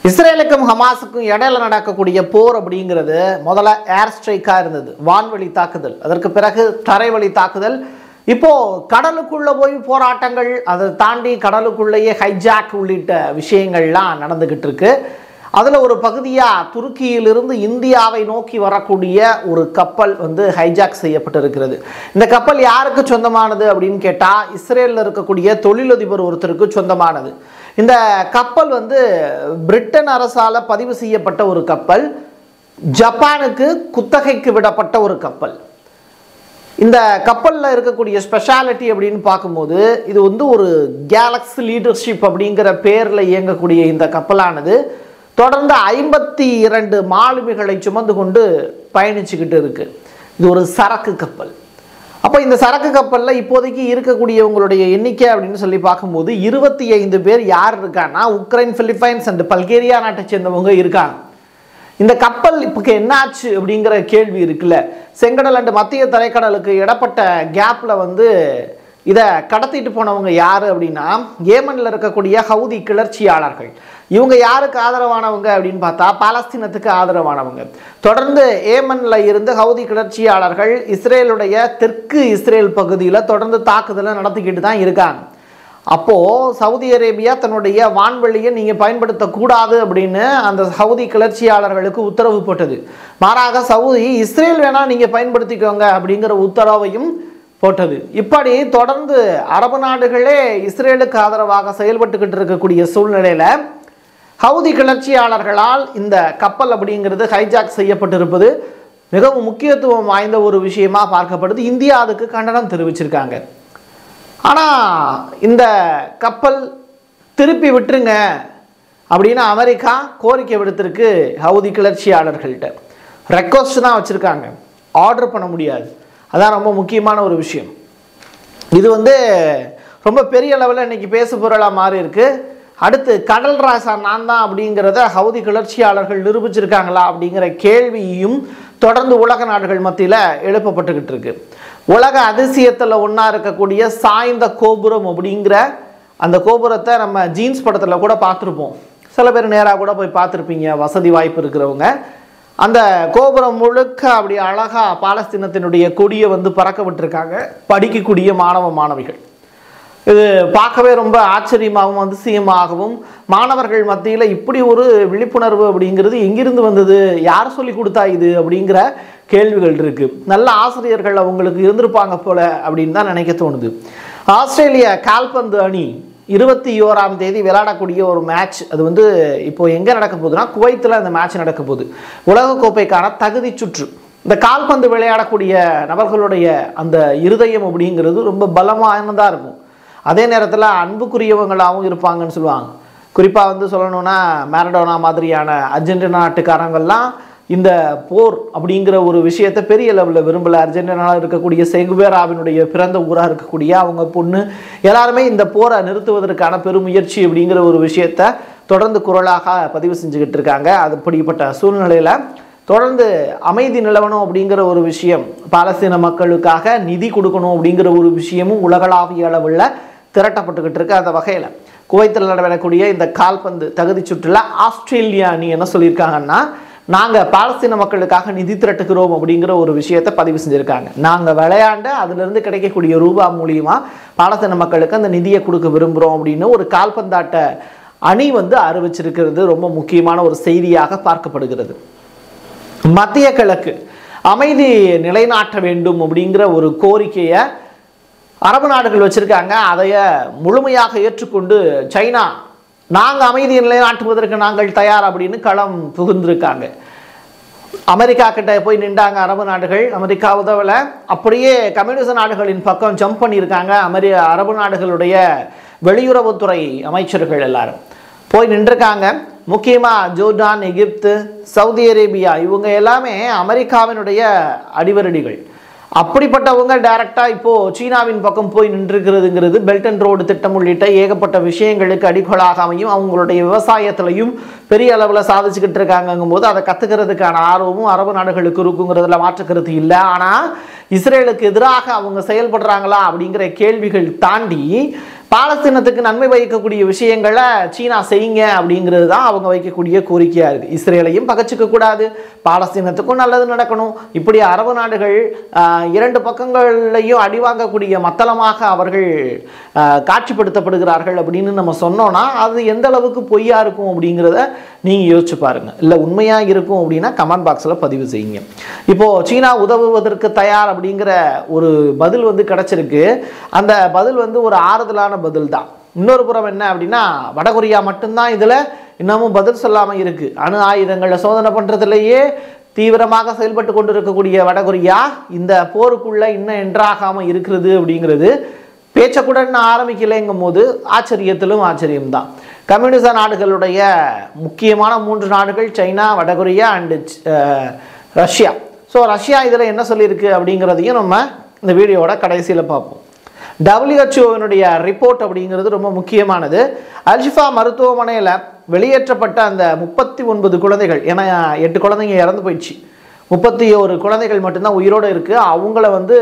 இஸ்ரேலுக்கும் ஹமாஸுக்கும் இடையில நடக்கக்கூடிய போர் அப்படிங்கிறது முதல்ல ஏர் ஸ்ட்ரைக்காக இருந்தது வான்வழி தாக்குதல் அதற்கு பிறகு தரைவழி தாக்குதல் இப்போ கடலுக்குள்ள போய் போராட்டங்கள் அதை தாண்டி கடலுக்குள்ளேயே ஹைஜாக் உள்ளிட்ட விஷயங்கள்லாம் நடந்துகிட்டு இருக்கு அதில் ஒரு பகுதியாக துருக்கியிலிருந்து இந்தியாவை நோக்கி வரக்கூடிய ஒரு கப்பல் வந்து ஹைஜாக் செய்யப்பட்டிருக்கிறது இந்த கப்பல் யாருக்கு சொந்தமானது அப்படின்னு கேட்டால் இஸ்ரேலில் இருக்கக்கூடிய தொழிலதிபர் ஒருத்தருக்கு சொந்தமானது இந்த கப்பல் வந்து பிரிட்டன் அரசால் பதிவு செய்யப்பட்ட ஒரு கப்பல் ஜப்பானுக்கு குத்தகைக்கு விடப்பட்ட ஒரு கப்பல் இந்த கப்பலில் இருக்கக்கூடிய ஸ்பெஷாலிட்டி அப்படின்னு பார்க்கும்போது இது வந்து ஒரு கேலக்ஸி லீடர்ஷிப் அப்படிங்கிற பேரில் இயங்கக்கூடிய இந்த கப்பலானது தொடர்ந்து ஐம்பத்தி இரண்டு மாலுமிகளை சுமந்து கொண்டு பயணிச்சுக்கிட்டு இருக்கு இது ஒரு சரக்கு கப்பல் அப்போ இந்த சரக்கு கப்பலில் இப்போதைக்கு இருக்கக்கூடியவங்களுடைய எண்ணிக்கை அப்படின்னு சொல்லி பார்க்கும்போது இருபத்தி ஐந்து பேர் யார் இருக்கான்னா உக்ரைன் பிலிப்பைன்ஸ் அண்ட் பல்கேரியா நாட்டை சேர்ந்தவங்க இருக்காங்க இந்த கப்பல் இப்போ என்னாச்சு அப்படிங்கிற கேள்வி இருக்குல்ல செங்கடல் அண்டு மத்திய தரைக்கடலுக்கு இடப்பட்ட கேப்பில் வந்து இதை கடத்திட்டு போனவங்க யார் அப்படின்னா ஏமனில் இருக்கக்கூடிய ஹவுதி கிளர்ச்சியாளர்கள் இவங்க யாருக்கு ஆதரவானவங்க அப்படின்னு பார்த்தா பாலஸ்தீனத்துக்கு ஆதரவானவங்க தொடர்ந்து ஏமனில் இருந்து ஹவுதி கிளர்ச்சியாளர்கள் இஸ்ரேலுடைய தெற்கு இஸ்ரேல் பகுதியில் தொடர்ந்து தாக்குதலை நடத்திக்கிட்டு தான் இருக்காங்க அப்போது சவுதி அரேபியா தன்னுடைய வான்வெளியை நீங்கள் பயன்படுத்தக்கூடாது அப்படின்னு அந்த சவுதி கிளர்ச்சியாளர்களுக்கு உத்தரவு போட்டது மாறாக சவுதி இஸ்ரேல் வேணால் நீங்கள் பயன்படுத்திக்கோங்க அப்படிங்கிற உத்தரவையும் போட்டது இப்படி தொடர்ந்து அரபு நாடுகளே இஸ்ரேலுக்கு ஆதரவாக செயல்பட்டுக்கிட்டு இருக்கக்கூடிய சூழ்நிலையில் ஹவுதி கிளர்ச்சியாளர்களால் இந்த கப்பல் அப்படிங்கிறது ஹைஜாக் செய்யப்பட்டிருப்பது மிகவும் முக்கியத்துவம் வாய்ந்த ஒரு விஷயமா பார்க்கப்படுது இந்தியா அதுக்கு கண்டனம் தெரிவிச்சிருக்காங்க ஆனால் இந்த கப்பல் திருப்பி விட்டுருங்க அப்படின்னு அமெரிக்கா கோரிக்கை விடுத்திருக்கு ஹவுதி கிளர்ச்சியாளர்கள்ட்ட ரெக்வஸ்ட் தான் வச்சுருக்காங்க ஆர்டர் பண்ண முடியாது அதான் ரொம்ப முக்கியமான ஒரு விஷயம் இது வந்து ரொம்ப பெரிய லெவலில் இன்னைக்கு பேசு பொருளாக மாறி இருக்கு அடுத்து கடல் ராசா நான் தான் அப்படிங்கிறத ஹவுதி கிளர்ச்சியாளர்கள் நிரூபிச்சிருக்காங்களா அப்படிங்கிற கேள்வியும் தொடர்ந்து உலக நாடுகள் மத்தியில் எழுப்பப்பட்டுக்கிட்டு இருக்கு உலக அதிசயத்தில் ஒன்றா இருக்கக்கூடிய சாய்ந்த கோபுரம் அப்படிங்கிற அந்த கோபுரத்தை நம்ம ஜீன்ஸ் படத்தில் கூட பார்த்துருப்போம் சில பேர் நேராக கூட போய் பார்த்துருப்பீங்க வசதி வாய்ப்பு இருக்கிறவங்க அந்த கோபுரம் முழுக்க அப்படி அழகா பாலஸ்தீனத்தினுடைய கொடியை வந்து பறக்க விட்டுருக்காங்க படிக்கக்கூடிய மாணவ மாணவிகள் இது பார்க்கவே ரொம்ப ஆச்சரியமாகவும் அதிசயமாகவும் மாணவர்கள் மத்தியில் இப்படி ஒரு விழிப்புணர்வு அப்படிங்கிறது எங்கிருந்து வந்தது யார் சொல்லி கொடுத்தா இது அப்படிங்கிற கேள்விகள் இருக்கு நல்ல ஆசிரியர்கள் அவங்களுக்கு இருந்திருப்பாங்க போல அப்படின்னு தான் நினைக்க தோணுது ஆஸ்திரேலிய கால்பந்து அணி இருபத்தி ஓராம் தேதி விளையாடக்கூடிய ஒரு மேட்ச் அது வந்து இப்போ எங்கே நடக்க போகுதுன்னா குவைத்தில் அந்த மேட்ச் நடக்க போகுது உலகக்கோப்பைக்கான தகுதி சுற்று இந்த கால்பந்து விளையாடக்கூடிய நபர்களுடைய அந்த இருதயம் அப்படிங்கிறது ரொம்ப பலமானதாக இருக்கும் அதே நேரத்தில் அன்புக்குரியவங்களாகவும் இருப்பாங்கன்னு சொல்லுவாங்க குறிப்பாக வந்து சொல்லணும்னா மேரடோனா மாதிரியான அர்ஜென்டினா நாட்டுக்காரங்கள்லாம் இந்த போர் அப்படிங்கிற ஒரு விஷயத்தை பெரிய லெவலில் விரும்பல அர்ஜென்டினாவில் இருக்கக்கூடிய செகுவேராவினுடைய பிறந்த ஊராக இருக்கக்கூடிய அவங்க பொண்ணு எல்லாருமே இந்த போரை நிறுத்துவதற்கான பெருமுயற்சி அப்படிங்கிற ஒரு விஷயத்த தொடர்ந்து குரலாக பதிவு செஞ்சுக்கிட்டு இருக்காங்க அது அப்படிப்பட்ட சூழ்நிலையில் தொடர்ந்து அமைதி நிலவணும் அப்படிங்கிற ஒரு விஷயம் பாலஸ்தீன மக்களுக்காக நிதி கொடுக்கணும் அப்படிங்கிற ஒரு விஷயமும் உலகளாவிய அளவில் திரட்டப்பட்டுக்கிட்டு இருக்கு அந்த வகையில் குவைத்தில் நடைபெறக்கூடிய இந்த கால்பந்து தகுதி சுற்றுல ஆஸ்திரேலியா அணி என்ன சொல்லியிருக்காங்கன்னா நாங்கள் பாலஸ்தீன மக்களுக்காக நிதி திரட்டுகிறோம் அப்படிங்கிற ஒரு விஷயத்தை பதிவு செஞ்சுருக்காங்க நாங்கள் விளையாண்டு அதிலிருந்து கிடைக்கக்கூடிய ரூபா மூலியமா பாலஸ்தீன மக்களுக்கு அந்த நிதியை கொடுக்க விரும்புகிறோம் அப்படின்னு ஒரு கால்பந்தாட்ட அணி வந்து அறிவிச்சிருக்கிறது ரொம்ப முக்கியமான ஒரு செய்தியாக பார்க்கப்படுகிறது மத்திய கிழக்கு அமைதி நிலைநாட்ட வேண்டும் அப்படிங்கிற ஒரு கோரிக்கையை அரபு நாடுகள் வச்சுருக்காங்க அதைய முழுமையாக ஏற்றுக்கொண்டு சைனா நாங்கள் அமைதியை நிலைநாட்டுவதற்கு நாங்கள் தயார் அப்படின்னு களம் புகுந்திருக்காங்க அமெரிக்கா கிட்ட போய் நின்றாங்க அரபு நாடுகள் அமெரிக்கா உதவலை அப்படியே கம்யூனிச நாடுகளின் பக்கம் ஜம்ப் பண்ணியிருக்காங்க அமெரி அரபு நாடுகளுடைய வெளியுறவுத்துறை அமைச்சர்கள் எல்லாரும் போய் நின்றுருக்காங்க முக்கியமாக ஜோர்டான் எகிப்து சவுதி அரேபியா இவங்க எல்லாமே அமெரிக்காவினுடைய அடிவரடிகள் அப்படிப்பட்டவங்க டைரக்டாக இப்போது சீனாவின் பக்கம் போய் நின்றுக்கிறதுங்கிறது பெல்ட் அண்ட் ரோடு திட்டம் உள்ளிட்ட ஏகப்பட்ட விஷயங்களுக்கு அடிக்கோலாக அமையும் அவங்களுடைய விவசாயத்திலையும் பெரிய அளவில் சாதிச்சுக்கிட்டு இருக்காங்கங்கும் போது அதை கற்றுக்கிறதுக்கான ஆர்வமும் அரபு நாடுகளுக்கு இருக்குங்கிறதுல மாற்றுக்கிறது இல்லை ஆனால் இஸ்ரேலுக்கு எதிராக அவங்க செயல்படுறாங்களா அப்படிங்கிற கேள்விகள் தாண்டி பாலஸ்தீனத்துக்கு நன்மை வைக்கக்கூடிய விஷயங்களை சீனா செய்யுங்க அப்படிங்கிறது தான் அவங்க வைக்கக்கூடிய கோரிக்கையாக இருக்குது இஸ்ரேலையும் பகச்சிக்க கூடாது பாலஸ்தீனத்துக்கும் நல்லது நடக்கணும் இப்படி அரபு நாடுகள் ஆஹ், இரண்டு பக்கங்கள்லையும் அடி வாங்கக்கூடிய மத்தளமாக அவர்கள் ஆஹ், காட்சிப்படுத்தப்படுகிறார்கள் அப்படின்னு நம்ம சொன்னோம்னா அது எந்த அளவுக்கு பொய்யா இருக்கும் அப்படிங்கிறத நீங்கள் யோசிச்சு பாருங்க இல்லை உண்மையாக இருக்கும் அப்படின்னா கமெண்ட் பாக்ஸில் பதிவு செய்யுங்க இப்போ சீனா உதவுவதற்கு தயார் அப்படிங்கிற ஒரு பதில் வந்து கிடைச்சிருக்கு அந்த பதில் வந்து ஒரு ஆறுதலான பதில் தான் இன்னொரு புறம் என்ன அப்படின்னா வடகொரியா மட்டும்தான் இதில் இன்னமும் பதில் சொல்லாமல் இருக்கு அணு ஆயுதங்களை சோதனை பண்ணுறதுலேயே தீவிரமாக செயல்பட்டு கொண்டு இருக்கக்கூடிய வடகொரியா இந்த போருக்குள்ள இன்னும் என்றாகாமல் இருக்கிறது அப்படிங்கிறது பேச்சை கூட இன்னும் ஆரம்பிக்கலைங்கும் போது ஆச்சரியத்திலும் ஆச்சரியம்தான் கம்யூனிச நாடுகளுடைய முக்கியமான மூன்று நாடுகள் சைனா வடகொரியா அண்டு ரஷ்யா ஸோ ரஷ்யா இதில் என்ன சொல்லியிருக்கு அப்படிங்கிறதையும் நம்ம இந்த வீடியோவோட கடைசியில் பார்ப்போம் டபிள்யூஹெச்ஓவினுடைய ரிப்போர்ட் அப்படிங்கிறது ரொம்ப முக்கியமானது அல்ஷிஃபா மருத்துவமனையில் வெளியேற்றப்பட்ட அந்த முப்பத்தி ஒன்பது குழந்தைகள் ஏன்னா எட்டு குழந்தைங்க இறந்து போயிடுச்சு முப்பத்தி ஒரு குழந்தைகள் மட்டும்தான் உயிரோடு இருக்குது அவங்கள வந்து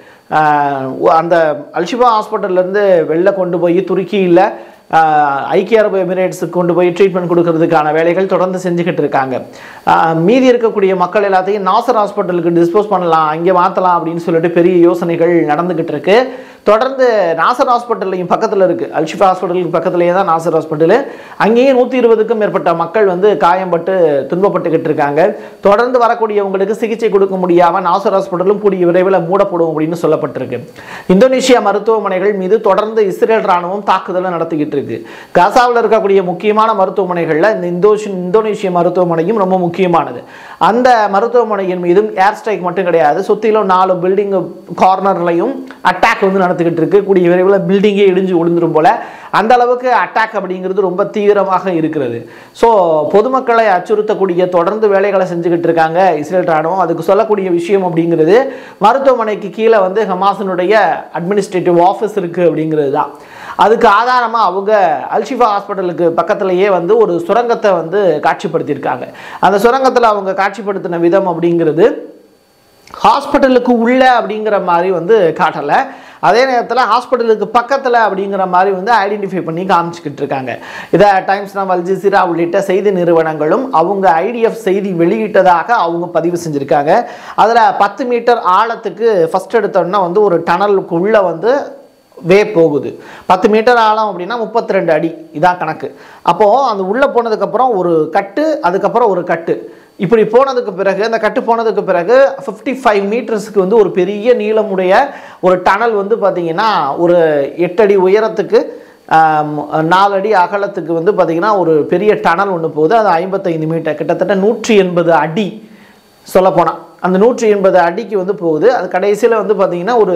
ஆஹ், அந்த அல்ஷிஃபா ஹாஸ்பிட்டல்லேருந்து வெளில கொண்டு போய் துருக்கியில் ஆஹ், ஐக்கிய அரபு எமிரேட்ஸுக்கு கொண்டு போய் ட்ரீட்மெண்ட் கொடுக்கறதுக்கான வேலைகள் தொடர்ந்து செஞ்சுக்கிட்டு இருக்காங்க ஆஹ், மீதி இருக்கக்கூடிய மக்கள் எல்லாத்தையும் நாசர் ஹாஸ்பிட்டலுக்கு டிஸ்போஸ் பண்ணலாம் அங்கே மாற்றலாம் அப்படின்னு சொல்லிட்டு பெரிய யோசனைகள் நடந்துக்கிட்டு இருக்கு தொடர்ந்து நாசர் ஹாஸ்பிட்டல்லையும் பக்கத்தில் இருக்குது அல்ஷிஃபா ஹாஸ்பிட்டலுக்கு பக்கத்துலேயே தான் நாசர் ஹாஸ்பிட்டலு அங்கேயும் நூற்றி இருபதுக்கும் மேற்பட்ட மக்கள் வந்து காயம்பட்டு துன்பப்பட்டுக்கிட்டு இருக்காங்க தொடர்ந்து வரக்கூடியவங்களுக்கு சிகிச்சை கொடுக்க முடியாமல் நாசர் ஹாஸ்பிட்டலும் கூடிய விரைவில் மூடப்படும் அப்படின்னு சொல்லப்பட்டிருக்கு இந்தோனேஷியா மருத்துவமனைகள் மீது தொடர்ந்து இஸ்ரேல் ராணுவம் தாக்குதலை நடத்திக்கிட்டு இருக்கு காசாவில் இருக்கக்கூடிய முக்கியமான மருத்துவமனைகளில் இந்த இந்தோஷி இந்தோனேஷிய மருத்துவமனையும் ரொம்ப முக்கியமானது அந்த மருத்துவமனையின் மீதும் ஏர் ஸ்ட்ரைக் மட்டும் கிடையாது சுற்றிலும் நாலு பில்டிங் கார்னர்லையும் அட்டாக் வந்து நடத்திக்கிட்டு இருக்கு கூடிய விரைவில் பில்டிங்கே இடிஞ்சு விழுந்துரும் போல அந்த அளவுக்கு அட்டாக் அப்படிங்கிறது ரொம்ப தீவிரமாக இருக்கிறது ஸோ பொதுமக்களை அச்சுறுத்தக்கூடிய தொடர்ந்து வேலைகளை செஞ்சுக்கிட்டு இருக்காங்க இஸ்ரேல் ராணுவம் அதுக்கு சொல்லக்கூடிய விஷயம் அப்படிங்கிறது மருத்துவமனைக்கு கீழே வந்து ஹமாஸினுடைய அட்மினிஸ்ட்ரேட்டிவ் ஆஃபீஸ் இருக்குது அப்படிங்கிறது தான் அதுக்கு ஆதாரமாக அவங்க அல்ஷிஃபா ஹாஸ்பிட்டலுக்கு பக்கத்துலேயே வந்து ஒரு சுரங்கத்தை வந்து காட்சிப்படுத்தியிருக்காங்க அந்த சுரங்கத்தில் அவங்க காட்சிப்படுத்தின விதம் அப்படிங்கிறது ஹாஸ்பிட்டலுக்கு உள்ள அப்படிங்கிற மாதிரி வந்து காட்டலை அதே நேரத்தில் ஹாஸ்பிட்டலுக்கு பக்கத்தில் அப்படிங்கிற மாதிரி வந்து ஐடென்டிஃபை பண்ணி காமிச்சிக்கிட்டு இருக்காங்க இதை டைம்ஸ் நவ் அல்ஜிசிரா உள்ளிட்ட செய்தி நிறுவனங்களும் அவங்க ஐடிஎஃப் செய்தி வெளியிட்டதாக அவங்க பதிவு செஞ்சுருக்காங்க அதில் பத்து மீட்டர் ஆழத்துக்கு ஃபஸ்ட் எடுத்தோன்னா வந்து ஒரு டனலுக்குள்ளே வந்து வே போகுது பத்து மீட்டர் ஆழம் அப்படின்னா முப்பத்தி ரெண்டு அடி இதான் கணக்கு அப்போது அந்த உள்ளே போனதுக்கப்புறம் ஒரு கட்டு அதுக்கப்புறம் ஒரு கட்டு இப்படி போனதுக்கு பிறகு அந்த கட்டு போனதுக்கு பிறகு ஃபிஃப்டி ஃபைவ் மீட்டர்ஸ்க்கு வந்து ஒரு பெரிய நீளமுடைய ஒரு டனல் வந்து பார்த்திங்கன்னா ஒரு எட்டு அடி உயரத்துக்கு ஆம், நாலு அடி அகலத்துக்கு வந்து பார்த்திங்கன்னா ஒரு பெரிய டனல் ஒன்று போகுது அது ஐம்பத்தைந்து மீட்டர் கிட்டத்தட்ட நூற்றி எண்பது அடி சொல்லப்போனால் அந்த நூற்றி எண்பது அடிக்கு வந்து போகுது அது கடைசியில் வந்து பார்த்திங்கன்னா ஒரு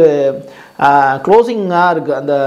க்ளோசிங்காக இருக்குது அந்த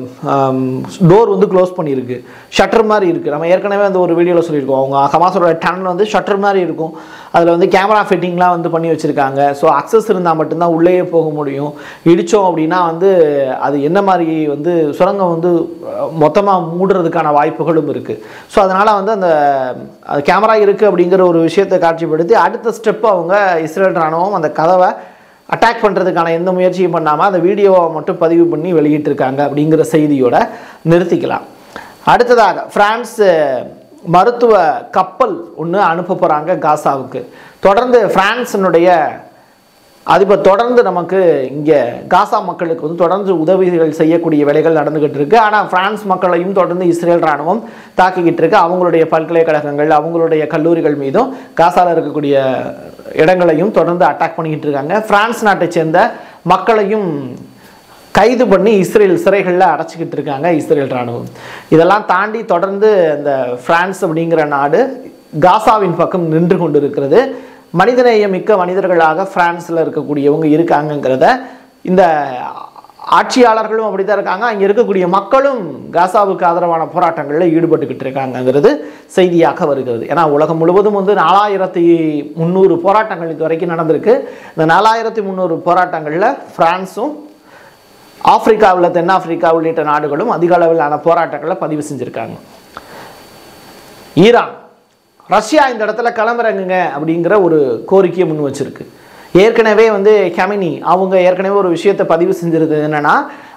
டோர் வந்து க்ளோஸ் பண்ணியிருக்கு ஷட்டர் மாதிரி இருக்குது நம்ம ஏற்கனவே அந்த ஒரு வீடியோவில் சொல்லியிருக்கோம் அவங்க ஹமாஸோட டனல் வந்து ஷட்டர் மாதிரி இருக்கும் அதில் வந்து கேமரா ஃபிட்டிங்லாம் வந்து பண்ணி வச்சுருக்காங்க ஸோ அக்சஸ் இருந்தால் மட்டும்தான் உள்ளேயே போக முடியும் இடித்தோம் அப்படின்னா வந்து அது என்ன மாதிரி வந்து சுரங்கம் வந்து மொத்தமாக மூடுறதுக்கான வாய்ப்புகளும் இருக்குது ஸோ அதனால் வந்து அந்த கேமரா இருக்குது அப்படிங்கிற ஒரு விஷயத்தை காட்சிப்படுத்தி அடுத்த ஸ்டெப் அவங்க இஸ்ரேல் ராணுவம் அந்த கதவை அட்டாக் பண்ணுறதுக்கான எந்த முயற்சியும் பண்ணாமல் அந்த வீடியோவை மட்டும் பதிவு பண்ணி வெளியிட்டிருக்காங்க அப்படிங்கிற செய்தியோட நிறுத்திக்கலாம் அடுத்ததாக பிரான்ஸ் மருத்துவ கப்பல் ஒன்று அனுப்ப போகிறாங்க காசாவுக்கு தொடர்ந்து பிரான்ஸினுடைய அதிபர் தொடர்ந்து நமக்கு இங்கே காசா மக்களுக்கு வந்து தொடர்ந்து உதவிகள் செய்யக்கூடிய வேலைகள் நடந்துகிட்டு இருக்கு ஆனால் பிரான்ஸ் மக்களையும் தொடர்ந்து இஸ்ரேல் ராணுவம் தாக்கிக்கிட்டு இருக்கு அவங்களுடைய பல்கலைக்கழகங்கள் அவங்களுடைய கல்லூரிகள் மீதும் காசால இருக்கக்கூடிய இடங்களையும் தொடர்ந்து அட்டாக் பண்ணிக்கிட்டு இருக்காங்க பிரான்ஸ் நாட்டை சேர்ந்த மக்களையும் கைது பண்ணி இஸ்ரேல் சிறைகளில் அடைச்சிக்கிட்டு இருக்காங்க இஸ்ரேல் ராணுவம் இதெல்லாம் தாண்டி தொடர்ந்து இந்த பிரான்ஸ் அப்படிங்கிற நாடு காசாவின் பக்கம் நின்று கொண்டு இருக்கிறது மனிதநேயம் மிக்க மனிதர்களாக பிரான்ஸில் இருக்கக்கூடியவங்க இருக்காங்கங்கிறத இந்த ஆட்சியாளர்களும் அப்படித்தான் இருக்காங்க அங்கே இருக்கக்கூடிய மக்களும் காசாவுக்கு ஆதரவான போராட்டங்களில் ஈடுபட்டுக்கிட்டு இருக்காங்கங்கிறது செய்தியாக வருகிறது ஏன்னா உலகம் முழுவதும் வந்து நாலாயிரத்தி முந்நூறு போராட்டங்கள் இது வரைக்கும் நடந்திருக்கு இந்த நாலாயிரத்தி முந்நூறு போராட்டங்களில் பிரான்ஸும் ஆப்பிரிக்காவில் தென்னாப்பிரிக்கா உள்ளிட்ட நாடுகளும் அதிக அளவிலான போராட்டங்களை பதிவு செஞ்சுருக்காங்க ஈரான் ரஷ்யா இந்த இடத்துல கிளம்புறங்குங்க அப்படிங்கிற ஒரு கோரிக்கையை முன் வச்சிருக்கு ஏற்கனவே வந்து கெமினி அவங்க ஏற்கனவே ஒரு விஷயத்தை பதிவு செஞ்சிருந்தது என்னன்னா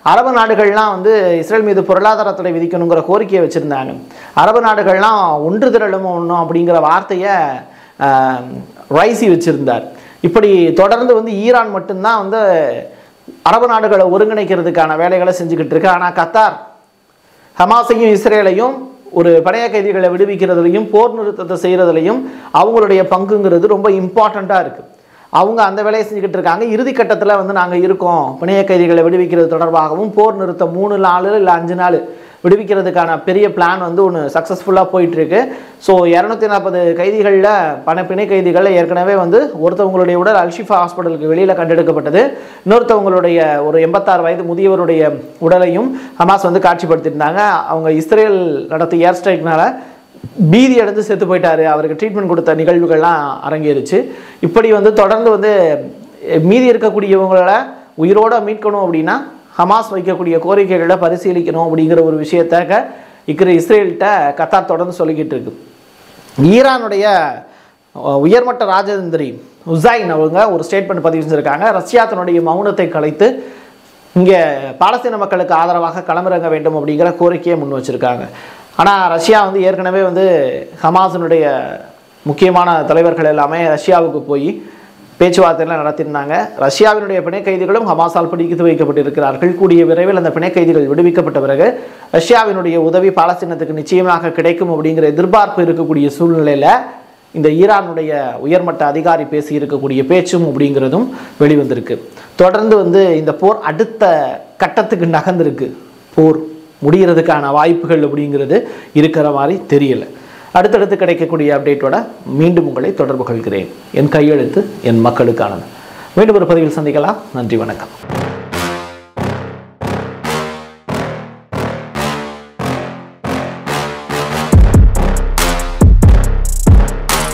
அரபு நாடுகள்லாம் வந்து இஸ்ரேல் மீது பொருளாதார தடை விதிக்கணுங்கிற கோரிக்கையை வச்சுருந்தாங்க அரபு நாடுகள்லாம் ஒன்று திரளும் ஒன்றும் அப்படிங்கிற வார்த்தையை ஆஹ், ரைசி வச்சுருந்தார் இப்படி தொடர்ந்து வந்து ஈரான் மட்டும்தான் வந்து அரபு நாடுகளை ஒருங்கிணைக்கிறதுக்கான வேலைகளை செஞ்சுக்கிட்டு இருக்கு ஆனால் கத்தார் ஹமாஸையும் இஸ்ரேலையும் ஒரு பணைய கைதிகளை விடுவிக்கிறதுலையும் போர் நிறுத்தத்தை செய்கிறதுலையும் அவங்களுடைய பங்குங்கிறது ரொம்ப இம்பார்ட்டண்ட்டாக இருக்குது அவங்க அந்த வேலையை செஞ்சுக்கிட்டு இருக்காங்க இறுதி கட்டத்தில் வந்து நாங்கள் இருக்கோம் பிணைய கைதிகளை விடுவிக்கிறது தொடர்பாகவும் போர் நிறுத்தம் மூணு நாள் இல்லை அஞ்சு நாள் விடுவிக்கிறதுக்கான பெரிய பிளான் வந்து ஒன்று சக்ஸஸ்ஃபுல்லாக போயிட்டுருக்கு ஸோ இரநூத்தி நாற்பது கைதிகளில் பண பிணை கைதிகளில் ஏற்கனவே வந்து ஒருத்தவங்களுடைய உடல் அல்ஷிஃபா ஹாஸ்பிட்டலுக்கு வெளியில் கண்டெடுக்கப்பட்டது இன்னொருத்தவங்களுடைய ஒரு எண்பத்தாறு வயது முதியவருடைய உடலையும் ஹமாஸ் வந்து காட்சிப்படுத்தியிருந்தாங்க அவங்க இஸ்ரேல் நடத்திய ஏர் ஸ்ட்ரைக்னால பீதி அடைந்து செத்து போயிட்டாரு அவருக்கு ட்ரீட்மெண்ட் கொடுத்த நிகழ்வுகள்லாம் அரங்கேறுச்சு இப்படி வந்து தொடர்ந்து வந்து அஹ், மீதி இருக்கக்கூடியவங்கள உயிரோட மீட்கணும் அப்படின்னா ஹமாஸ் வைக்கக்கூடிய கோரிக்கைகளை பரிசீலிக்கணும் அப்படிங்கிற ஒரு விஷயத்த இருக்கிற இஸ்ரேல்கிட்ட கத்தார் தொடர்ந்து சொல்லிக்கிட்டு இருக்கு ஈரானுடைய அஹ், உயர்மட்ட ராஜதந்திரி உசைன் அவங்க ஒரு ஸ்டேட்மெண்ட் பதிவு செஞ்சுருக்காங்க ரஷ்யா தன்னுடைய மௌனத்தை கலைத்து இங்கே பாலஸ்தீன மக்களுக்கு ஆதரவாக களமிறங்க வேண்டும் அப்படிங்கிற கோரிக்கையை முன் வச்சிருக்காங்க ஆனால் ரஷ்யா வந்து ஏற்கனவே வந்து ஹமாஸினுடைய முக்கியமான தலைவர்கள் எல்லாமே ரஷ்யாவுக்கு போய் பேச்சுவார்த்தைலாம் நடத்தியிருந்தாங்க ரஷ்யாவினுடைய பிணை கைதிகளும் ஹமாஸால் பிடித்து வைக்கப்பட்டிருக்கிறார்கள் கூடிய விரைவில் அந்த பிணை கைதிகள் விடுவிக்கப்பட்ட பிறகு ரஷ்யாவினுடைய உதவி பாலஸ்தீனத்துக்கு நிச்சயமாக கிடைக்கும் அப்படிங்கிற எதிர்பார்ப்பு இருக்கக்கூடிய சூழ்நிலையில் இந்த ஈரானுடைய உயர்மட்ட அதிகாரி பேசி இருக்கக்கூடிய பேச்சும் அப்படிங்கிறதும் வெளிவந்திருக்கு தொடர்ந்து வந்து இந்த போர் அடுத்த கட்டத்துக்கு நகர்ந்திருக்கு போர் முடிகிறதுக்கான வாய்ப்புகள் அப்படிங்கிறது இருக்கிற மாதிரி தெரியல அடுத்தடுத்து கிடைக்கக்கூடிய அப்டேட்டோட மீண்டும் உங்களை தொடர்பு கொள்கிறேன் என் கையெழுத்து என் மக்களுக்கானது மீண்டும் ஒரு பதிவில் சந்திக்கலாம் நன்றி வணக்கம்